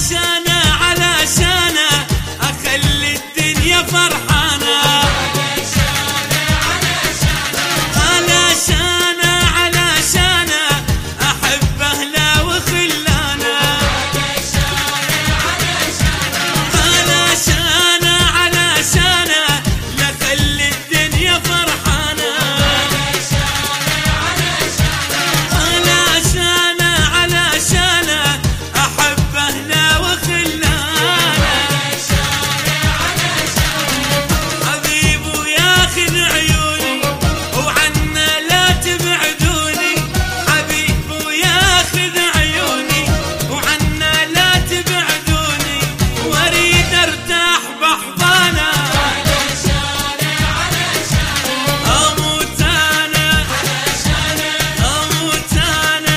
علشانه علشانه اخلي الدنيا فرحانه علشانه علشانه احب اهله وخلانه علشانه علشانه لخلي الدنيا فرحانه علشانه علشانه احب اهله وخلانه حبيبه ياخذ عيوني وعنا لا تبعدوني حبيبه ياخذ عيوني وعنا لا تبعدوني واريد ارتاح بحضانه اموت انا اموت انا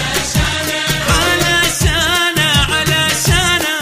علشانه علشانه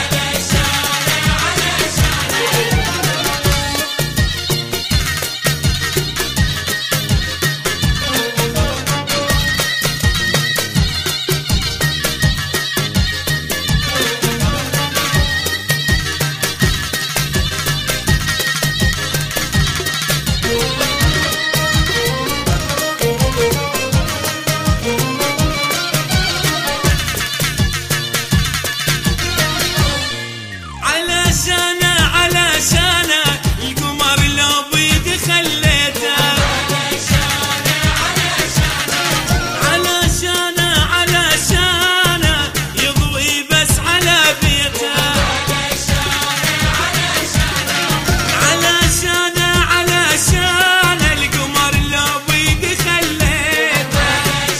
علشانه علشانه القمر لو بيد خليته علشانه علشانه يضوي بس على بيته علشانه علشانه القمر لو بيد خليته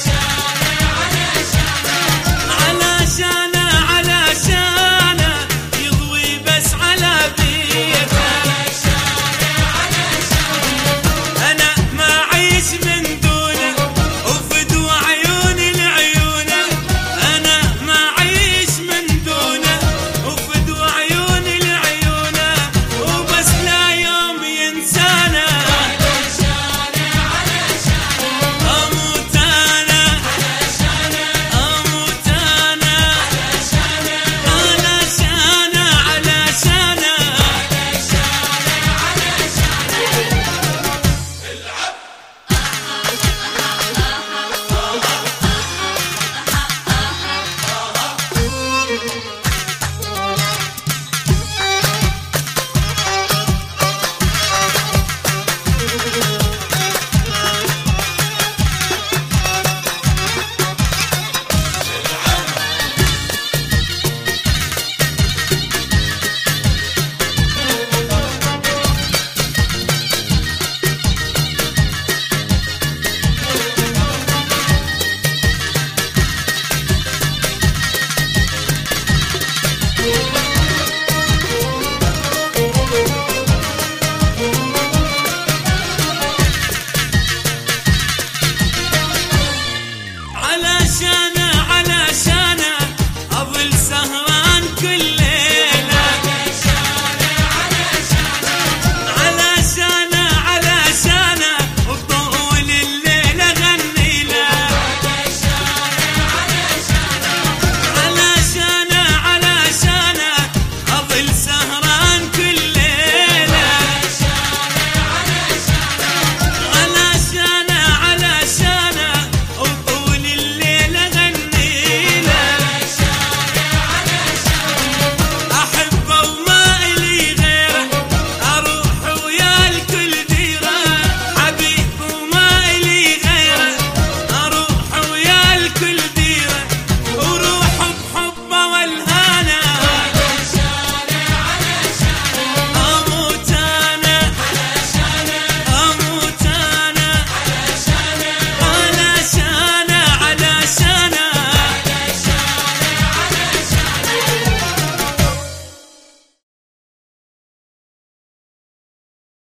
علشانه علشانه يضوي بس على بيته انا ما اعيش من دونه وفدوى عيوني لعيونه انا ما اعيش من دونه وفدوى عيوني لعيونه وبس لا يوم ينسانا اموت انا اموت انا علشانه علشانه علشانه علشانه اظل سهران كل